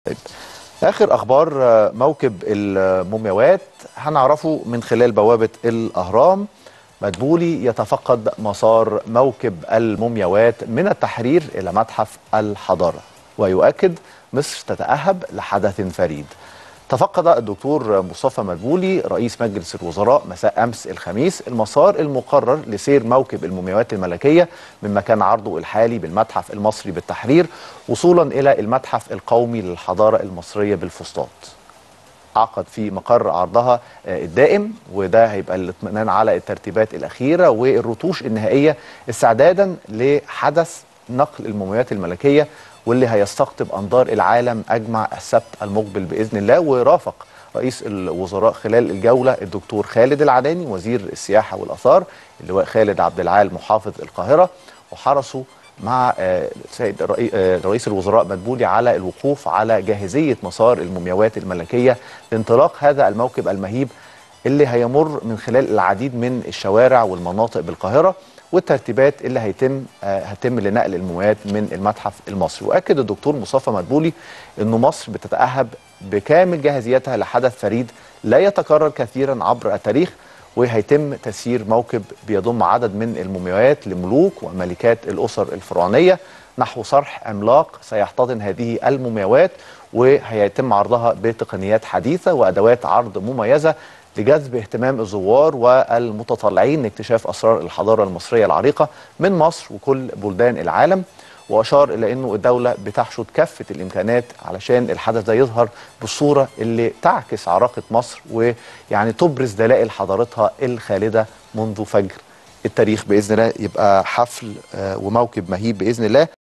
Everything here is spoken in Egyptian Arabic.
طيب اخر اخبار موكب المومياوات هنعرفه من خلال بوابه الاهرام مدبولي يتفقد مسار موكب المومياوات من التحرير الى متحف الحضاره ويؤكد مصر تتاهب لحدث فريد تفقد الدكتور مصطفى مدبولي رئيس مجلس الوزراء مساء امس الخميس المسار المقرر لسير موكب المومياوات الملكيه من مكان عرضه الحالي بالمتحف المصري بالتحرير وصولا الى المتحف القومي للحضاره المصريه بالفسطاط. عقد في مقر عرضها الدائم وده هيبقى الاطمئنان على الترتيبات الاخيره والرتوش النهائيه استعدادا لحدث نقل المومياوات الملكيه واللي هيستقطب انظار العالم اجمع السبت المقبل باذن الله ورافق رئيس الوزراء خلال الجوله الدكتور خالد العداني وزير السياحه والاثار اللواء خالد عبد العال محافظ القاهره وحرصوا مع سيد رئيس الوزراء مدبولي على الوقوف على جاهزيه مسار المومياوات الملكيه لانطلاق هذا الموكب المهيب اللي هيمر من خلال العديد من الشوارع والمناطق بالقاهره والترتيبات اللي هيتم هتم لنقل المومياوات من المتحف المصري واكد الدكتور مصطفى مدبولي انه مصر بتتاهب بكامل جاهزيتها لحدث فريد لا يتكرر كثيرا عبر التاريخ وهيتم تسيير موكب بيضم عدد من المومياوات لملوك وملكات الاسر الفرعونيه نحو صرح عملاق سيحتضن هذه المومياوات وهيتم عرضها بتقنيات حديثه وادوات عرض مميزه لجذب اهتمام الزوار والمتطلعين لاكتشاف اسرار الحضاره المصريه العريقه من مصر وكل بلدان العالم واشار الى انه الدوله بتحشد كافه الامكانات علشان الحدث ده يظهر بالصوره اللي تعكس عراقه مصر ويعني تبرز دلائل حضارتها الخالده منذ فجر التاريخ باذن الله يبقى حفل وموكب مهيب باذن الله